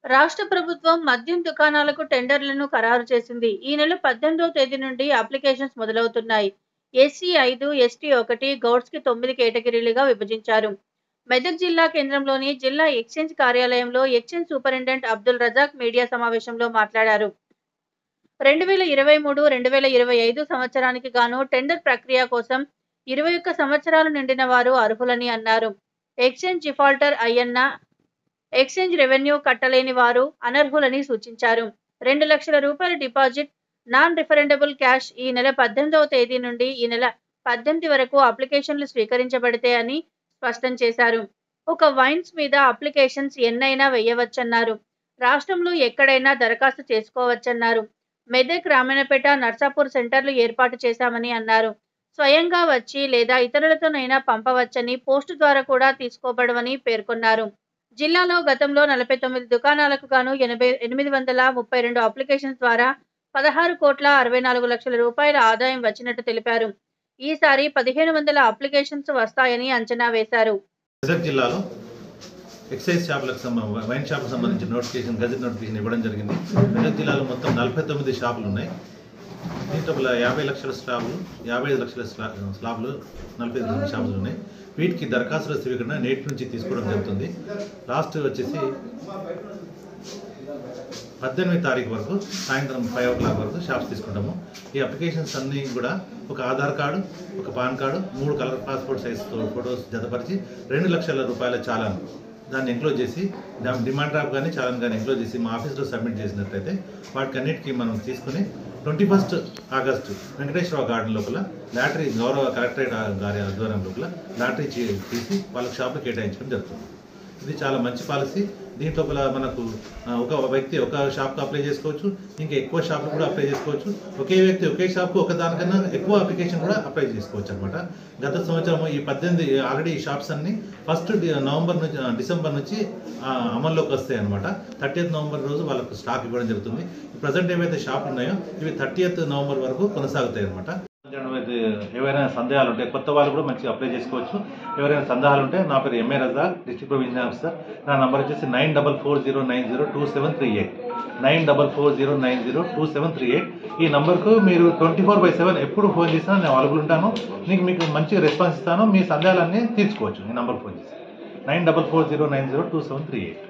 రాష్ట్ర ప్రభుత్వం మద్యం దుకాణాలకు టెండర్లను ఖరారు చేసింది ఈ నెల పద్దెనిమిదవ తేదీ నుండి అప్లికేషన్స్ మొదలవుతున్నాయి ఎస్సీ ఐదు ఎస్టీ ఒకటి గౌడ్స్ కి తొమ్మిది కేటగిరీలుగా విభజించారు మెదక్ జిల్లా కేంద్రంలోని జిల్లా ఎక్స్చేంజ్ కార్యాలయంలో exchange superintendent Abdul Razak media సమావేశంలో మాట్లాడారు రెండు వేల ఇరవై మూడు రెండు వేల ఇరవై ఐదు సంవత్సరానికి గాను టెండర్ ప్రక్రియ కోసం ఇరవై ఒక్క సంవత్సరాలు నిండిన వారు అర్హులని అన్నారు ఎక్స్చేంజ్ డిఫాల్టర్ అయ్యన్న ఎక్స్చేంజ్ రెవెన్యూ కట్టలేని వారు అనర్హులని సూచించారు రెండు లక్షల రూపాయల డిపాజిట్ నాన్ రిఫరెండబుల్ క్యాష్ ఈ నెల పద్దెనిమిదవ తేదీ నుండి ఈ నెల పద్దెనిమిది వరకు అప్లికేషన్లు స్వీకరించబడితే అని స్పష్టం చేశారు ఒక వైన్స్ మీద అప్లికేషన్స్ ఎన్నైనా వేయవచ్చన్నారు రాష్ట్రంలో ఎక్కడైనా దరఖాస్తు చేసుకోవచ్చన్నారు మెదక్ రామన్నపేట నర్సాపూర్ సెంటర్లు ఏర్పాటు చేశామని అన్నారు స్వయంగా వచ్చి లేదా ఇతరులతోనైనా పంపవచ్చని పోస్టు ద్వారా కూడా తీసుకోబడవని పేర్కొన్నారు జిల్లాలో గతంలో నలభై తొమ్మిది దుకాణాలకు గాను ఎనభై ఎనిమిది వందల ముప్పై రెండు అప్లికేషన్స్ ద్వారా పదహారు కోట్ల అరవై నాలుగు లక్షల రూపాయల ఆదాయం వచ్చినట్టు తెలిపారు ఈసారి పదిహేను వందల అప్లికేషన్స్ వస్తాయని అంచనా వేశారు మెదక్ జిల్లాలో ఎక్సైజ్ షాపులకు సంబంధ వైన్ షాపులకు సంబంధించిన నోటిఫికేషన్ గజెట్ నోటిఫికేషన్ ఇవ్వడం జరిగింది మెదక్ జిల్లాలో మొత్తం నలభై తొమ్మిది షాపులు ఉన్నాయి దీంట్లో గల యాభై లక్షల స్లాబ్లు యాభై ఐదు లక్షల స్లా స్లాబ్లు నలభై ఐదు షాపులు ఉన్నాయి వీటికి దరఖాస్తుల స్వీకరణ నేటి నుంచి తీసుకోవడం జరుగుతుంది లాస్ట్ వచ్చేసి పద్దెనిమిది తారీఖు వరకు సాయంత్రం ఫైవ్ ఓ క్లాక్ వరకు షాప్స్ తీసుకుంటాము ఈ అప్లికేషన్స్ అన్నీ కూడా ఒక ఆధార్ కార్డు ఒక పాన్ కార్డు మూడు కలర్ పాస్పోర్ట్ సైజ్ ఫొటోస్ జతపరిచి రెండు లక్షల రూపాయల చాలాను దాన్ని ఎంక్లోజ్ చేసి దాని డిమాండ్ డ్రాఫ్ట్ కానీ చాలాన్ కానీ ఎంక్లోజ్ చేసి మా ఆఫీస్లో సబ్మిట్ చేసినట్లయితే వాటికి అన్నిటికీ మనం తీసుకుని twenty first August Venkateswara garden లోపల లాటరీ గౌరవ కలెక్టరేట్ గారి ఆధ్వర్యం లోపల లాటరీ చే- తీసి వాళ్ళకి షాపులు కేటాయించడం జరుగుతుంది ఇది చాలా మంచి పాలసీ దీంట్లో మనకు ఆ, ఒక వ్యక్తి ఒక షాప్కి అప్లై చేసుకోవచ్చు ఇంకా ఎక్కువ షాప్లు కూడా అప్లై చేసుకోవచ్చు ఒకే వ్యక్తి ఒకే షాప్కు ఒక దానికన్నా ఎక్కువ అప్లికేషన్ కూడా అప్లై చేసుకోవచ్చు అనమాట గత సంవత్సరం ఈ పద్దెనిమిది ఆల్రెడీ ఈ షాప్స్ అన్ని ఫస్ట్ నవంబర్ నుంచి ఆ, డిసెంబర్ నుంచి ఆ, అమల్లోకి వస్తాయి అనమాట థర్టీఎత్ నవంబర్ రోజు వాళ్ళకు స్టాక్ ఇవ్వడం జరుగుతుంది ప్రజెంట్ ఏవైతే షాపులు ఉన్నాయో ఇవి థర్టీఎత్ నవంబర్ వరకు కొనసాగుతాయి అనమాట ఎవరైనా సందేహాలు ఉంటే కొత్త వాళ్ళు కూడా మంచిగా అప్లై చేసుకోవచ్చు ఎవరైనా సందేహాలు ఉంటే నా పేరు M A Raza district provision officer నా నంబర్ వచ్చేసి nine double four zero nine zero two seven three eight nine double four zero nine zero two seven three eight ఈ నంబర్కు మీరు ట్వంటీ ఫోర్ బై సెవెన్ ఎప్పుడు ఫోన్ చేసినా నేను అవైలబుల్ ఉంటాను నీకు మీకు మంచి రెస్పాన్స్ ఇస్తాను మీ సందేహాలన్నీ తీర్చుకోవచ్చు ఈ నంబర్ ఫోన్ చేసి nine double four zero nine zero two seven three eight